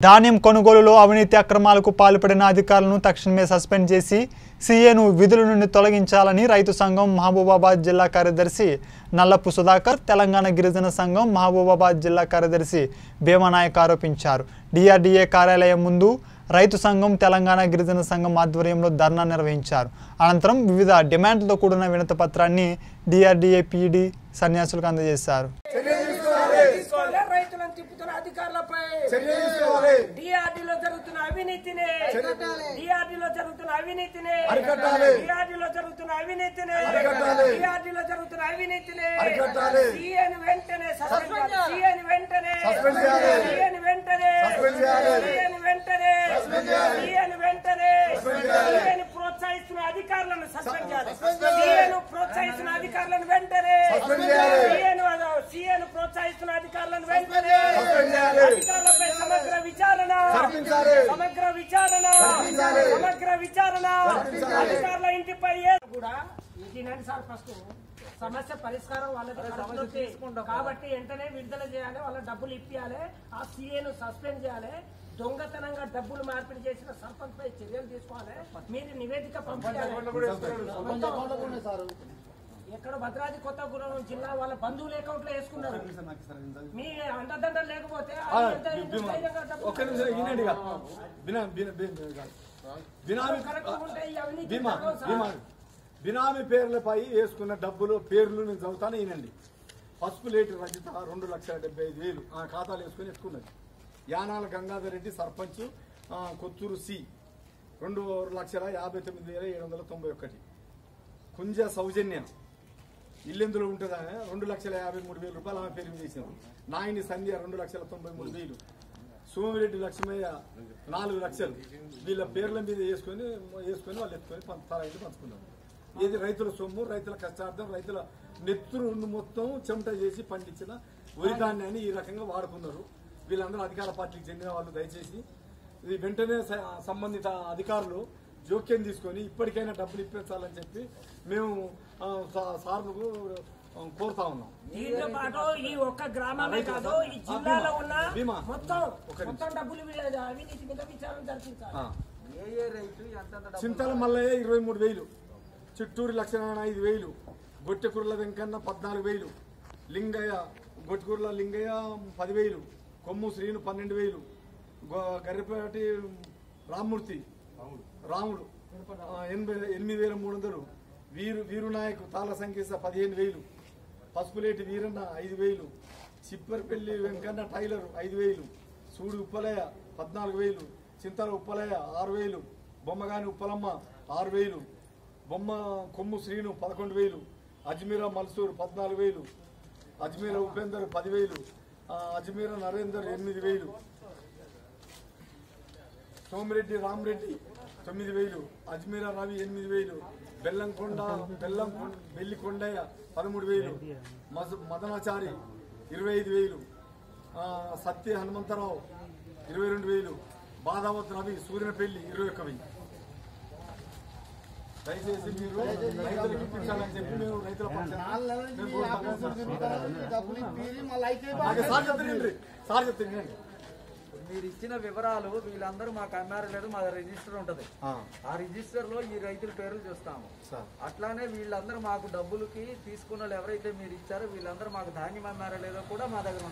ధాన్యం కొనుగోలులో అవినీతి అక్రమాలకు పాల్పడిన అధికారులను తక్షణమే సస్పెండ్ చేసి సీఏను విధుల నుండి తొలగించాలని రైతు సంఘం మహబూబాబాద్ జిల్లా కార్యదర్శి నల్లపు సుధాకర్ తెలంగాణ గిరిజన సంఘం మహబూబాబాద్ జిల్లా కార్యదర్శి భీమనాయక్ ఆరోపించారు డిఆర్డీఏ కార్యాలయం ముందు రైతు సంఘం తెలంగాణ గిరిజన సంఘం ఆధ్వర్యంలో ధర్నా నిర్వహించారు అనంతరం వివిధ డిమాండ్లతో కూడిన వినతి పత్రాన్ని డిఆర్డీఏ పీడీ సన్యాసులకు అందజేశారు తీసుకోవాలి రైతులను తిప్పుతున్న అధికారులపై తీసుకోవాలి. డిఆర్డీలో జరుగుతున్న అవినీతిని డిఆర్డీలో జరుగుతున్న అవినీతిని అరికట్టాలి. డిఆర్డీలో జరుగుతున్న అవినీతిని అరికట్టాలి. డిఆర్డీలో జరుగుతున్న అవినీతిని అరికట్టాలి. సీఎని వెంటనే సస్పెండ్ చేయాలి సీఎని వెంటనే సస్పెండ్ చేయాలి. సీఎని వెంటనే సస్పెండ్ చేయాలి. సీఎని వెంటనే సస్పెండ్ చేయాలి. సీఎని వెంటనే సస్పెండ్ చేయాలి. సీఎని ప్రోత్సహిస్తున్న అధికారులను సస్పెండ్ చేయాలి సస్పెండ్ చేయాలి. సీఎను ప్రోత్సహిస్తున్న అధికారులను వెంటనే సస్పెండ్ చేయాలి. సీఎను సీఎను ప్రోత్సహిస్తున్న అధికారులను వెంటనే సస్పెండ్ చేయాలి. అధికారులపై సమగ్ర విచారణ జరిపించాలి. సమగ్ర విచారణ జరిపించాలి. సమగ్ర విచారణ జరిపించాలి. అధికారుల ఇంటిపై ఏ- కూడా తినండి సార్ ఫస్ట్ సమస్య పరిష్కారం వాళ్ళకి కడుపునొప్పి. కాబట్టి వెంటనే విడుదల చేయాలి వాళ్ళ డబ్బులు ఇప్పియాలి ఆ సీఏను సస్పెండ్ చేయాలి దొంగతనంగా డబ్బులు మార్పిడి చేసిన సర్పంచ్ పై చర్యలు తీసుకోవాలి మీరు నివేదిక పంపించాలి ఎక్కడ భద్రాద్రి కొత్తగూడెం జిల్లా వాళ్ళ బంధువుల అకౌంట్ లో వేసుకున్నారు మీ అండదండలు లేకపోతే ఆ ఎంత ధైర్యంగా డబ్బులు ఒక్క నిమిషం వినండి ఇక. బినా బినా బినా బినామీ కరెక్ట్గా ఉంటే ఈ అవినీతి బీమా జరగవు సార్. బీమా బినామీ పేర్లపై వేసుకున్న డబ్బులు పేర్లు నేను చదువుతాను వినండి పసుపు లేటి రజిత రెండు లక్షల డెబ్బై ఐదు వేలు ఆ ఖాతాలు వేసుకుని ఎత్తుకున్నది యానాల గంగాధర్ రెడ్డి సర్పంచ్ ఆ, కొత్తూరు సి రెండు లక్షల యాభై తొమ్మిది వేల ఏడు వందల తొంభై ఒకటి కుంజ సౌజన్య ఇల్లెందులో ఉంటుందా రెండు లక్షల యాభై మూడు వేల రూపాయలు ఆమె పేరు మీద వేసినాం నాయని సంధ్య రెండు లక్షల తొంభై మూడు వేలు సోమిరెడ్డి లక్ష్మయ్య నాలుగు లక్షలు వీళ్ళ పేర్ల మీద వేసుకొని వేసుకొని వాళ్ళు ఎత్తుకొని పంచ తల ఇంటి పంచుకున్నారు ఏది రైతుల సొమ్ము రైతుల కష్టార్థం రైతుల నెత్తురు మొత్తం చెమట చేసి పండించిన వరి ధాన్యాన్ని ఈ రకంగా వాడుకున్నారు వీళ్ళందరూ అధికార పార్టీకి చెందిన వాళ్ళు దయచేసి ఇది వెంటనే స- సంబంధిత అధికారులు జోక్యం తీసుకొని ఇప్పటికైనా డబ్బులు ఇప్పించాలని చెప్పి మేము ఆ, సా- సార్లకు ఆ, కోరుతా ఉన్నాం దీంతో పాటు ఈ ఒక్క గ్రామమే కాదు ఈ జిల్లాలో ఉన్న భీమా. మొత్తం ఒక నిమిషం. మొత్తం డబ్బులు వీ- అవినీతి మీద విచారణ జరిపించాలి ఆ. చింతల మల్లయ్య ఇరవై మూడు వేలు చిట్టూరి లక్ష్మణ ఐదు వేలు గొట్టెకుర్ల వెంకన్న పద్నాలుగు వేలు లింగయ్య గొట్టెకుర్ల లింగయ్య పదివేలు కొమ్ము శ్రీను పన్నెండు వేలు గొ- గర్రెపాటి రామ్మూర్తి రాముడు ఆ, ఎనభై ఎనిమిది వేల మూడు వందలు వీరు వీరునాయక్ తాళ సంఖ్య పదిహేను వేలు పసుపులేటి వీరన్న ఐదు వేలు చిప్పరిపల్లి వెంకన్న టైలర్ ఐదు వేలు సూడి ఉప్పలయ్య పద్నాలుగు వేలు చింతల ఉప్పలయ్య ఆరు వేలు బొమ్మగాని ఉప్పలమ్మ ఆరు వేలు బొమ్మ కొమ్ము శ్రీను పదకొండు వేలు అజ్మీరా మల్సూర్ పద్నాలుగు వేలు అజ్మీరా ఉపేందర్ పదివేలు ఆ, అజ్మీరా నరేందర్ ఎనిమిది వేలు సోమిరెడ్డి రామరెడ్డి తొమ్మిది వేలు అజ్మీరా రవి ఎనిమిది వేలు బెల్లంకొండ బెల్లం బెల్లి కొండయ్య పదమూడు వేలు మధు- మదనాచారి ఇరవై ఐదు వేలు ఆ, సత్య హనుమంతరావు ఇరవై రెండు వేలు బాదావత్ రవి సూర్యనపల్లి ఇరవై ఒక్క వెయ్యి దయచేసి మీరు రైతులకు ఇప్పించాలని చెప్పి మేము రైతుల పక్షాన మేము కోరుతున్నాం. నాకు సార్ చెప్తానండి సార్ చెప్తానండి మీరు ఇచ్చిన వివరాలు వీళ్ళందరూ మాకు అన్నారు లేదు మా రిజిస్టర్ ఉంటది ఆ రిజిస్టర్ లో ఈ రైతుల పేర్లు చూస్తాము సార్ అట్లానే వీళ్ళందరూ మాకు డబ్బులకి తీసుకున్న వాళ్ళు ఎవరైతే మీరు ఇచ్చారో వీళ్ళందరూ మాకు ధాన్యం అమ్మారో లేదో కూడా మా దగ్గర